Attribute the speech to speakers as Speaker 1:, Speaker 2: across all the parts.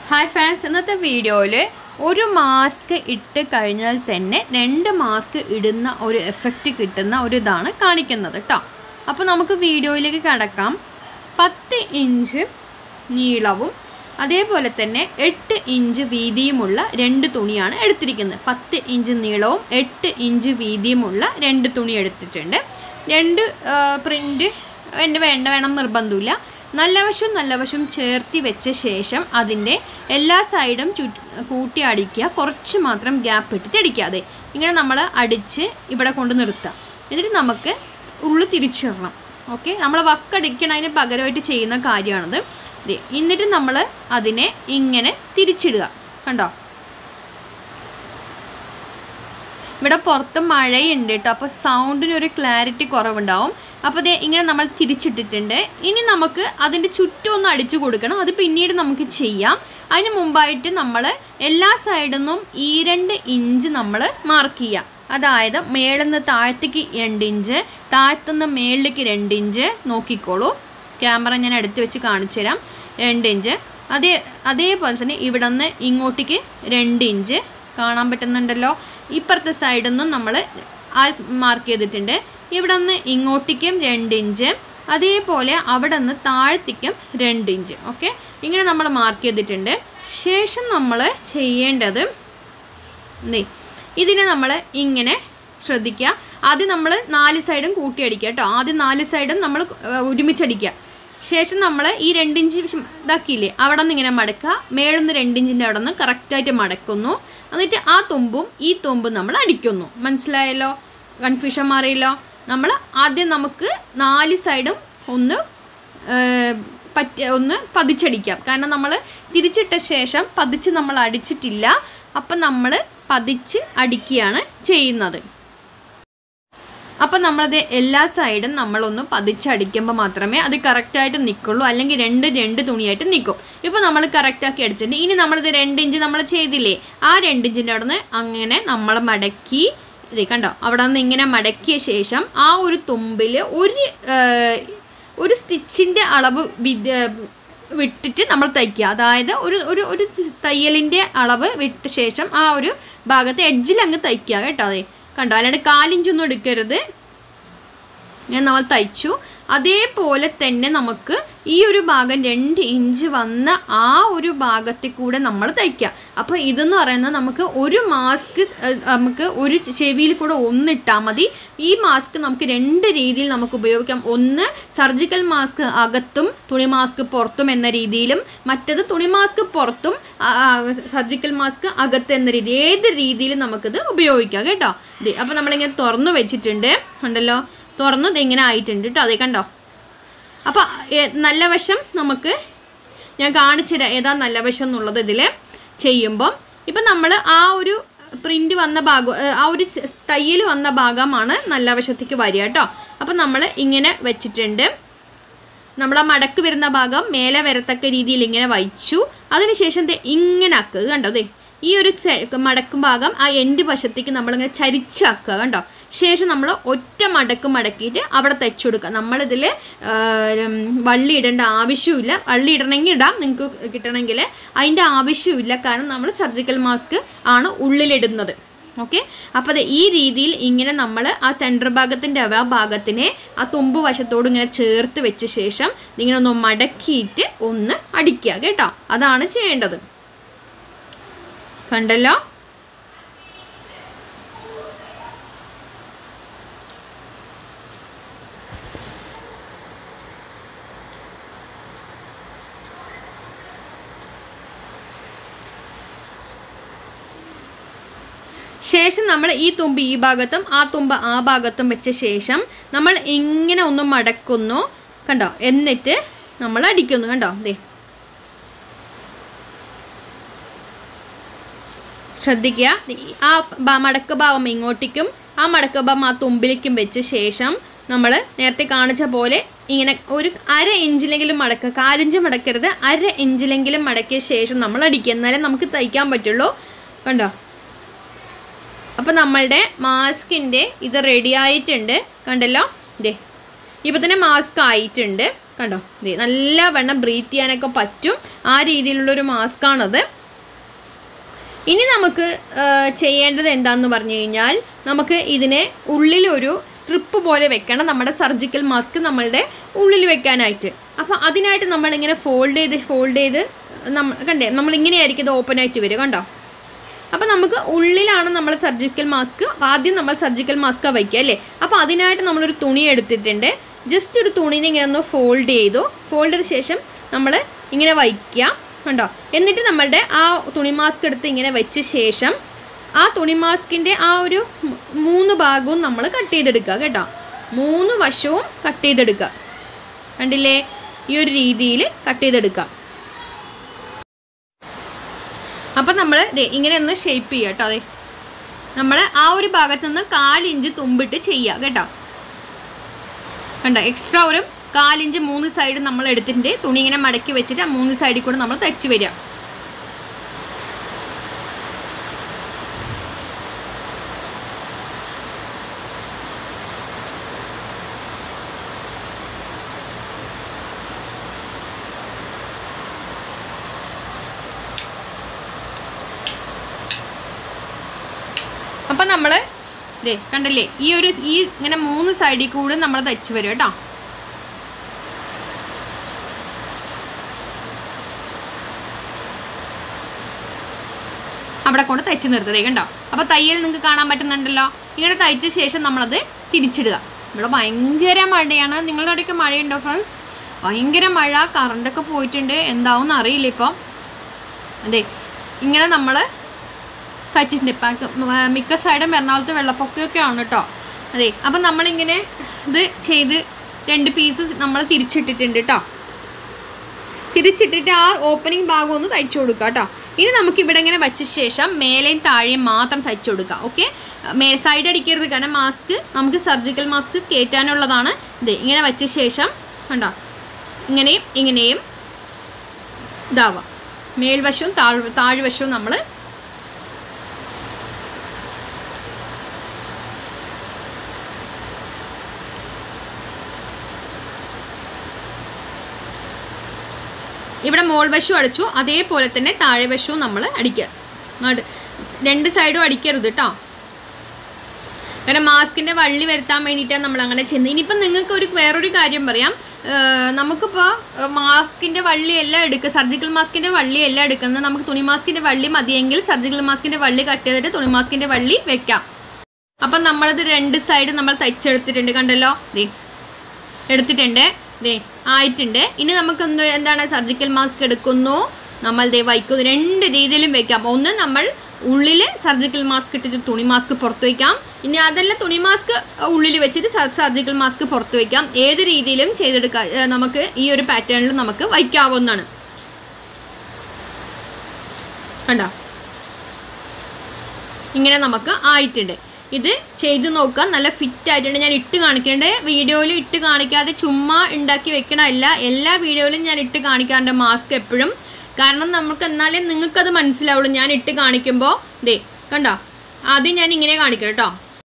Speaker 1: hi friends ഇന്നത്തെ വീഡിയോയിൽ ഒരു മാസ്ക് ഇട്ട് കഴിഞ്ഞാൽ തന്നെ രണ്ട് മാസ്ക് ഇടുന്ന ഒരു എഫക്റ്റ് കിട്ടുന്ന ഒരു ഇതാണ് കാണിക്കുന്നത് കേട്ടോ അപ്പോൾ നമുക്ക് വീഡിയോയിലേക്ക് കടക്കാം പത്ത് ഇഞ്ച് നീളവും അതേപോലെ തന്നെ എട്ട് ഇഞ്ച് വീതിയുമുള്ള രണ്ട് തുണിയാണ് എടുത്തിരിക്കുന്നത് പത്ത് ഇഞ്ച് നീളവും എട്ട് ഇഞ്ച് വീതിയുമുള്ള രണ്ട് തുണി എടുത്തിട്ടുണ്ട് രണ്ട് പ്രിൻ്റ് എൻ്റെ വേണ്ട വേണം നിർബന്ധമില്ല നല്ല വശവും നല്ല വശവും ചേർത്തി വെച്ച ശേഷം അതിൻ്റെ എല്ലാ സൈഡും ചുറ്റ് കൂട്ടി അടിക്കുക കുറച്ച് മാത്രം ഗ്യാപ്പ് ഇട്ടിട്ട് അടിക്കുക അതെ ഇങ്ങനെ നമ്മൾ അടിച്ച് ഇവിടെ കൊണ്ട് നിർത്തുക എന്നിട്ട് നമുക്ക് ഉള്ളു തിരിച്ചിടണം ഓക്കെ നമ്മൾ വക്കടിക്കണതിന് പകരമായിട്ട് ചെയ്യുന്ന കാര്യമാണത് ദേ എന്നിട്ട് നമ്മൾ അതിനെ ഇങ്ങനെ തിരിച്ചിടുക കണ്ടോ ഇവിടെ പുറത്ത് മഴയുണ്ട് കേട്ടോ അപ്പോൾ സൗണ്ടിന് ഒരു ക്ലാരിറ്റി കുറവുണ്ടാവും അപ്പോൾ ദേ ഇങ്ങനെ നമ്മൾ തിരിച്ചിട്ടിട്ടുണ്ട് ഇനി നമുക്ക് അതിൻ്റെ ചുറ്റും ഒന്ന് അടിച്ചു കൊടുക്കണം അത് പിന്നീട് നമുക്ക് ചെയ്യാം അതിന് മുമ്പായിട്ട് നമ്മൾ എല്ലാ സൈഡിൽ നിന്നും ഈ രണ്ട് ഇഞ്ച് നമ്മൾ മാർക്ക് ചെയ്യുക അതായത് മേളിൽ നിന്ന് താഴത്തേക്ക് രണ്ട് ഇഞ്ച് താഴത്തുനിന്ന് മേളിലേക്ക് രണ്ട് ഇഞ്ച് നോക്കിക്കോളൂ ക്യാമറ ഞാൻ എടുത്ത് വെച്ച് കാണിച്ചു തരാം രണ്ട് ഇഞ്ച് അതേ അതേപോലെ തന്നെ ഇവിടെ നിന്ന് ഇങ്ങോട്ടേക്ക് രണ്ട് ഇഞ്ച് കാണാൻ പറ്റുന്നുണ്ടല്ലോ ഇപ്പുറത്തെ സൈഡിൽ നിന്നും നമ്മൾ ആ മാർക്ക് ചെയ്തിട്ടുണ്ട് ഇവിടെ നിന്ന് ഇങ്ങോട്ടേക്കും രണ്ട് ഇഞ്ച് അതേപോലെ അവിടെ നിന്ന് താഴത്തേക്കും രണ്ട് ഇഞ്ച് ഓക്കെ ഇങ്ങനെ നമ്മൾ മാർക്ക് ചെയ്തിട്ടുണ്ട് ശേഷം നമ്മൾ ചെയ്യേണ്ടത് നീ ഇതിനെ നമ്മൾ ഇങ്ങനെ ശ്രദ്ധിക്കുക ആദ്യം നമ്മൾ നാല് സൈഡും കൂട്ടിയടിക്കുക കേട്ടോ ആദ്യം നാല് സൈഡും നമ്മൾ ഒരുമിച്ചടിക്കുക ശേഷം നമ്മൾ ഈ രണ്ടിഞ്ച് ഇതാക്കിയില്ലേ അവിടെ നിന്ന് ഇങ്ങനെ മടക്കുക മേളിൽ നിന്ന് രണ്ടിഞ്ചിൻ്റെ അവിടെ നിന്ന് കറക്റ്റായിട്ട് മടക്കുന്നു എന്നിട്ട് ആ തുമ്പും ഈ തുമ്പും നമ്മൾ അടിക്കുന്നു മനസ്സിലായല്ലോ കൺഫ്യൂഷൻ മാറിയല്ലോ നമ്മൾ ആദ്യം നമുക്ക് നാല് സൈഡും ഒന്ന് പറ്റ ഒന്ന് പതിച്ചടിക്കാം കാരണം നമ്മൾ തിരിച്ചിട്ട ശേഷം പതിച്ച് നമ്മൾ അടിച്ചിട്ടില്ല അപ്പം നമ്മൾ പതിച്ച് അടിക്കുകയാണ് ചെയ്യുന്നത് അപ്പം നമ്മളത് എല്ലാ സൈഡും നമ്മളൊന്ന് പതിച്ചടിക്കുമ്പോൾ മാത്രമേ അത് കറക്റ്റായിട്ട് നിൽക്കുള്ളൂ അല്ലെങ്കിൽ രണ്ട് രണ്ട് തുണിയായിട്ട് നിൽക്കും ഇപ്പോൾ നമ്മൾ കറക്റ്റാക്കി അടിച്ചിട്ടുണ്ട് ഇനി നമ്മളിത് രണ്ട് ഇഞ്ച് നമ്മൾ ചെയ്തില്ലേ ആ രണ്ട് ഇഞ്ചിൻ്റെ അവിടെ നിന്ന് അങ്ങനെ നമ്മൾ മടക്കി ഇതേ കണ്ടോ അവിടെ നിന്ന് ഇങ്ങനെ മടക്കിയ ശേഷം ആ ഒരു തുമ്പിൽ ഒരു ഒരു സ്റ്റിച്ചിൻ്റെ അളവ് വിത് വിട്ടിട്ട് നമ്മൾ തയ്ക്കുക അതായത് ഒരു ഒരു ഒരു തയ്യലിൻ്റെ അളവ് വിട്ട ശേഷം ആ ഒരു ഭാഗത്ത് എഡ്ജിൽ അങ്ങ് തയ്ക്കുക കേട്ടോ അതെ കണ്ടോ അല്ലാണ്ട് കാലിഞ്ചൊന്നും എടുക്കരുത് ഞാൻ നമ്മൾ തയ്ച്ചു അതേപോലെ തന്നെ നമുക്ക് ഈ ഒരു ഭാഗം രണ്ട് ഇഞ്ച് വന്ന ആ ഒരു ഭാഗത്തിൽ കൂടെ നമ്മൾ തയ്ക്കുക അപ്പോൾ ഇതെന്ന് പറയുന്നത് നമുക്ക് ഒരു മാസ്ക് നമുക്ക് ഒരു ചെവിയിൽ കൂടെ ഒന്നിട്ടാൽ മതി ഈ മാസ്ക് നമുക്ക് രണ്ട് രീതിയിൽ നമുക്ക് ഉപയോഗിക്കാം ഒന്ന് സർജിക്കൽ മാസ്ക് അകത്തും തുണി മാസ്ക് പുറത്തും എന്ന രീതിയിലും മറ്റത് തുണി മാസ്ക് പുറത്തും സർജിക്കൽ മാസ്ക് അകത്ത് എന്ന രീതി ഏത് രീതിയിലും നമുക്കിത് ഉപയോഗിക്കാം കേട്ടോ ഇത് അപ്പോൾ നമ്മളിങ്ങനെ തുറന്നു വെച്ചിട്ടുണ്ട് ഉണ്ടല്ലോ തുറന്നത് ഇങ്ങനെ ആയിട്ടുണ്ട് കേട്ടോ അതേ കണ്ടോ അപ്പോൾ നല്ല വശം നമുക്ക് ഞാൻ കാണിച്ചു തരാം ഏതാ നല്ല വശം എന്നുള്ളത് ഇതിൽ ചെയ്യുമ്പം ഇപ്പം നമ്മൾ ആ ഒരു പ്രിൻ്റ് വന്ന ഭാഗം ആ ഒരു തയ്യൽ വന്ന ഭാഗമാണ് നല്ല വശത്തേക്ക് വരിക കേട്ടോ അപ്പം നമ്മൾ ഇങ്ങനെ വെച്ചിട്ടുണ്ട് നമ്മൾ ആ മടക്ക് വരുന്ന ഭാഗം മേലെ വരത്തക്ക രീതിയിൽ ഇങ്ങനെ വഹിച്ചു അതിനുശേഷം ഇങ്ങനെ ആക്കുക കണ്ടോ അതെ ഈ ഒരു മടക്കും ഭാഗം ആ എൻഡ് വശത്തേക്ക് നമ്മളിങ്ങനെ ചരിച്ചാക്കുക കണ്ടോ ശേഷം നമ്മൾ ഒറ്റ മടക്ക് മടക്കിയിട്ട് അവിടെ തയ്ച്ചു കൊടുക്കുക നമ്മളിതിൽ വള്ളി ഇടേണ്ട ആവശ്യമില്ല വള്ളി ഇടണമെങ്കിൽ ഇടാം നിങ്ങൾക്ക് കിട്ടണമെങ്കിൽ അതിൻ്റെ ആവശ്യമില്ല കാരണം നമ്മൾ സർജിക്കൽ മാസ്ക് ആണ് ഉള്ളിലിടുന്നത് ഓക്കെ അപ്പോൾ അത് ഈ രീതിയിൽ ഇങ്ങനെ നമ്മൾ ആ സെൻറ്റർ ഭാഗത്തിൻ്റെ ആ ഭാഗത്തിനെ ആ തുമ്പ് വശത്തോട് ഇങ്ങനെ ചേർത്ത് വെച്ച ശേഷം ഇങ്ങനെ ഒന്ന് മടക്കിയിട്ട് ഒന്ന് അടിക്കുക കേട്ടോ അതാണ് ചെയ്യേണ്ടത് കണ്ടല്ലോ ശേഷം നമ്മൾ ഈ തുമ്പ് ഈ ഭാഗത്തും ആ തുമ്പ് ആ ഭാഗത്തും വെച്ച ശേഷം നമ്മൾ ഇങ്ങനെ ഒന്ന് മടക്കുന്നു കണ്ടോ എന്നിട്ട് നമ്മൾ അടിക്കുന്നു കണ്ടോ ദേ ശ്രദ്ധിക്കുക ആ മടക്ക് ഭാഗം ഇങ്ങോട്ടേക്കും ആ മടക്ക് ഭാഗം ആ തുമ്പിലേക്കും വെച്ച ശേഷം നമ്മൾ നേരത്തെ കാണിച്ച പോലെ ഇങ്ങനെ ഒരു അര ഇഞ്ചിലെങ്കിലും മടക്കുക കാലിഞ്ച് മടക്കരുത് അര ഇഞ്ചിലെങ്കിലും മടക്കിയ ശേഷം നമ്മൾ അടിക്കുക എന്നാലേ നമുക്ക് തയ്ക്കാൻ പറ്റുള്ളൂ കണ്ടോ അപ്പോൾ നമ്മളുടെ മാസ്കിൻ്റെ ഇത് റെഡി ആയിട്ടുണ്ട് കണ്ടല്ലോ ദേ ഇപ്പോൾ തന്നെ മാസ്ക് ആയിട്ടുണ്ട് കണ്ടോ ദേ നല്ല വെണ്ണം ബ്രീത്ത് ചെയ്യാനൊക്കെ പറ്റും ആ രീതിയിലുള്ളൊരു മാസ്കാണത് ഇനി നമുക്ക് ആ, ചെയ്യേണ്ടത് എന്താന്ന് പറഞ്ഞു കഴിഞ്ഞാൽ നമുക്ക് ഇതിനെ ഉള്ളിലൊരു സ്ട്രിപ്പ് പോലെ വെക്കണം നമ്മുടെ സർജിക്കൽ മാസ്ക് നമ്മളുടെ ഉള്ളിൽ വെക്കാനായിട്ട് അപ്പോൾ അതിനായിട്ട് നമ്മളിങ്ങനെ ഫോൾഡ് ചെയ്ത് ഫോൾഡ് ചെയ്ത് നമ്മൾ കണ്ടേ നമ്മളിങ്ങനെയായിരിക്കും ഇത് ഓപ്പൺ ആയിട്ട് വരിക കണ്ടോ അപ്പോൾ നമുക്ക് ഉള്ളിലാണ് നമ്മൾ സർജിക്കൽ മാസ്ക് ആദ്യം നമ്മൾ സർജിക്കൽ മാസ്ക് വയ്ക്കുക അല്ലേ അപ്പോൾ അതിനായിട്ട് നമ്മളൊരു തുണി എടുത്തിട്ടുണ്ട് ജസ്റ്റ് ഒരു തുണിനെ ഇങ്ങനെ ഒന്ന് ഫോൾഡ് ചെയ്തു ഫോൾഡ് ചെയ്ത ശേഷം നമ്മൾ ഇങ്ങനെ വയ്ക്കുക കണ്ടോ എന്നിട്ട് നമ്മളുടെ ആ തുണി മാസ്ക് എടുത്ത് ഇങ്ങനെ വെച്ച ശേഷം ആ തുണി മാസ്കിൻ്റെ ആ ഒരു മൂ- മൂന്ന് ഭാഗവും നമ്മൾ കട്ട് ചെയ്തെടുക്കുക കേട്ടോ മൂന്ന് വശവും കട്ട് ചെയ്തെടുക്കുക കണ്ടില്ലേ ഈ ഒരു രീതിയിൽ കട്ട് ചെയ്തെടുക്കുക അപ്പം നമ്മൾ ഇങ്ങനെ ഒന്ന് ഷേപ്പ് ചെയ്യുക കേട്ടോ അതെ നമ്മൾ ആ ഒരു ഭാഗത്ത് നിന്ന് കാലിഞ്ച് തുമ്പിട്ട് ചെയ്യുക കേട്ടോ കണ്ടോ എക്സ്ട്രാ ഒരു കാലിഞ്ച് മൂന്ന് സൈഡ് നമ്മൾ എടുത്തിട്ടുണ്ട് തുണി ഇങ്ങനെ മടക്കി വെച്ചിട്ട് ആ മൂന്ന് സൈഡിൽ കൂടെ നമ്മൾ തയ്ച്ച് വരിക അപ്പം നമ്മൾ ദേ കണ്ടല്ലേ ഈ ഒരു ഈ ഇങ്ങനെ മൂന്ന് സൈഡിൽ കൂടെ നമ്മൾ തയ്ച്ച് വരും കേട്ടോ അവിടെ കൊണ്ട് തയ്ച്ച് നിർത്തതേ കണ്ടോ അപ്പോൾ തയ്യൽ നിങ്ങൾക്ക് കാണാൻ പറ്റുന്നുണ്ടല്ലോ ഇങ്ങനെ തയ്ച്ച ശേഷം നമ്മളത് തിരിച്ചിടുക ഇവിടെ ഭയങ്കര മഴയാണ് നിങ്ങളുടെ അവിടെയൊക്കെ മഴയുണ്ടോ ഫ്രണ്ട്സ് ഭയങ്കര മഴ കറണ്ടൊക്കെ പോയിട്ടുണ്ട് എന്താവും അറിയില്ല ഇപ്പം അതെ ഇങ്ങനെ നമ്മൾ തയ്ച്ചിട്ടുണ്ട് ഇപ്പം മിക്ക സൈഡും എറണാകുളത്ത് വെള്ളപ്പൊക്കമൊക്കെ ആണ് കേട്ടോ അതെ അപ്പം നമ്മളിങ്ങനെ ഇത് ചെയ്ത് രണ്ട് പീസ് നമ്മൾ തിരിച്ചിട്ടിട്ടുണ്ട് കേട്ടോ തിരിച്ചിട്ടിട്ട് ആ ഓപ്പണിംഗ് ഭാഗം ഒന്ന് തയ്ച്ചു കൊടുക്കുക കേട്ടോ ഇനി നമുക്ക് ഇവിടെ ഇങ്ങനെ വെച്ച ശേഷം മേലെയും താഴെയും മാത്രം തയ്ച്ചു കൊടുക്കുക ഓക്കെ മേ സൈഡ് അടിക്കരുത് കാരണം മാസ്ക് നമുക്ക് സർജിക്കൽ മാസ്ക് കയറ്റാനുള്ളതാണ് ഇത് ഇങ്ങനെ വെച്ച ശേഷം കണ്ടോ ഇങ്ങനെയും ഇങ്ങനെയും ഇതാവുക മേൽവശവും താഴ് താഴ്വശവും നമ്മൾ ഇവിടെ മോൾ വശവും അടിച്ചു അതേപോലെ തന്നെ താഴെ വശവും നമ്മൾ അടിക്കുക നടു രണ്ട് സൈഡും അടിക്കരുത് കേട്ടോ കാരണം മാസ്കിന്റെ വള്ളി വരുത്താൻ വേണ്ടിയിട്ടാണ് നമ്മൾ അങ്ങനെ ചെയ്യുന്നത് ഇനിയിപ്പം നിങ്ങൾക്ക് ഒരു വേറൊരു കാര്യം പറയാം ഏർ നമുക്കിപ്പോൾ മാസ്കിന്റെ വള്ളി എല്ലാം എടുക്കുക സർജിക്കൽ മാസ്കിന്റെ വള്ളി എല്ലാം എടുക്കുന്നത് നമുക്ക് തുണി മാസ്കിന്റെ വള്ളി മതിയെങ്കിൽ സർജിക്കൽ മാസ്കിന്റെ വള്ളി കട്ട് ചെയ്തിട്ട് തുണി മാസ്കിന്റെ വള്ളി വെക്കാം അപ്പം നമ്മളത് രണ്ട് സൈഡ് നമ്മൾ തയ്ച്ചെടുത്തിട്ടുണ്ട് കണ്ടല്ലോ ദേ എടുത്തിട്ടുണ്ട് ദേ ആയിട്ടുണ്ട് ഇനി നമുക്ക് എന്ത് എന്താണ് സർജിക്കൽ മാസ്ക് എടുക്കുന്നു നമ്മൾ ദേ വയ്ക്കുന്നു രണ്ട് രീതിയിലും വെക്കാം ഒന്ന് നമ്മൾ ഉള്ളിൽ സർജിക്കൽ മാസ്ക് ഇട്ടിട്ട് തുണി മാസ്ക് പുറത്ത് വയ്ക്കാം ഇനി അതല്ല തുണി മാസ്ക് ഉള്ളിൽ വെച്ചിട്ട് സർജിക്കൽ മാസ്ക് പുറത്ത് വയ്ക്കാം ഏത് രീതിയിലും ചെയ്തെടുക്കാം ഏർ നമുക്ക് ഈ ഒരു പാറ്റേണിൽ നമുക്ക് വയ്ക്കാവുന്നതാണ് കണ്ടോ ഇങ്ങനെ നമുക്ക് ആയിട്ടുണ്ട് ഇത് ചെയ്തു നോക്കാം നല്ല ഫിറ്റ് ആയിട്ടുണ്ട് ഞാൻ ഇട്ട് കാണിക്കുന്നുണ്ട് വീഡിയോയിൽ ഇട്ട് കാണിക്കാതെ ചുമ്മാ ഉണ്ടാക്കി വെക്കണമല്ല എല്ലാ വീഡിയോയിലും ഞാൻ ഇട്ട് കാണിക്കാറുണ്ട് മാസ്ക് എപ്പോഴും കാരണം നമുക്ക് എന്നാലേ നിങ്ങൾക്കത് മനസ്സിലാവുള്ളൂ ഞാൻ ഇട്ട് കാണിക്കുമ്പോൾ ദേ കണ്ടോ ആദ്യം ഞാൻ ഇങ്ങനെ കാണിക്കാം കേട്ടോ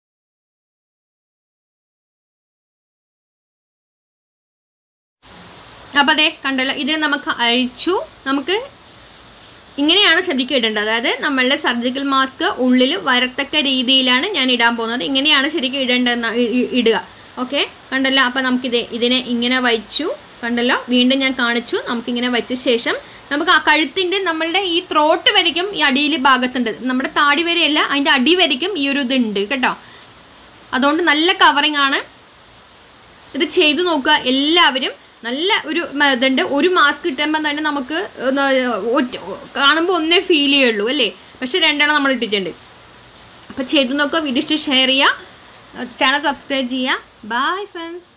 Speaker 1: അപ്പോൾ അതെ കണ്ടല്ലോ ഇത് നമുക്ക് അഴിച്ചു നമുക്ക് ഇങ്ങനെയാണ് ശരിക്കും ഇടേണ്ടത് അതായത് നമ്മളുടെ സർജിക്കൽ മാസ്ക് ഉള്ളിൽ വരത്തക്ക രീതിയിലാണ് ഞാൻ ഇടാൻ പോകുന്നത് ഇങ്ങനെയാണ് ശരിക്കും ഇടേണ്ടതെന്ന് ഇ- ഇ- ഇടുക ഓക്കെ കണ്ടല്ലോ അപ്പോൾ നമുക്കിത് ഇതിനെ ഇങ്ങനെ വച്ചു കണ്ടല്ലോ വീണ്ടും ഞാൻ കാണിച്ചു നമുക്കിങ്ങനെ വെച്ച ശേഷം നമുക്ക് ആ കഴുത്തിൻ്റെ നമ്മളുടെ ഈ ത്രോട്ട് വരയ്ക്കും ഈ അടിയിൽ ഭാഗത്തുണ്ട് നമ്മുടെ താടി വരെയല്ല അതിൻ്റെ അടി വരയ്ക്കും ഈ ഒരു ഇതുണ്ട് കേട്ടോ അതുകൊണ്ട് നല്ല കവറിങ് ആണ് ഇത് ചെയ്തു നോക്കുക എല്ലാവരും നല്ല ഒരു മ- ഇതുണ്ട് ഒരു മാസ്ക് കിട്ടുമ്പോൾ തന്നെ നമുക്ക് ഒന്ന് ഒറ്റ കാണുമ്പോൾ ഒന്നേ ഫീൽ ചെയ്യുള്ളൂ അല്ലേ പക്ഷെ രണ്ടെണ്ണം നമ്മൾ ഇട്ടിട്ടുണ്ട് അപ്പോൾ ചെയ്തു നോക്കുക വീഡിയോ ഷെയർ ചെയ്യുക ചാനൽ സബ്സ്ക്രൈബ് ചെയ്യുക ബൈ ഫ്രണ്ട്സ്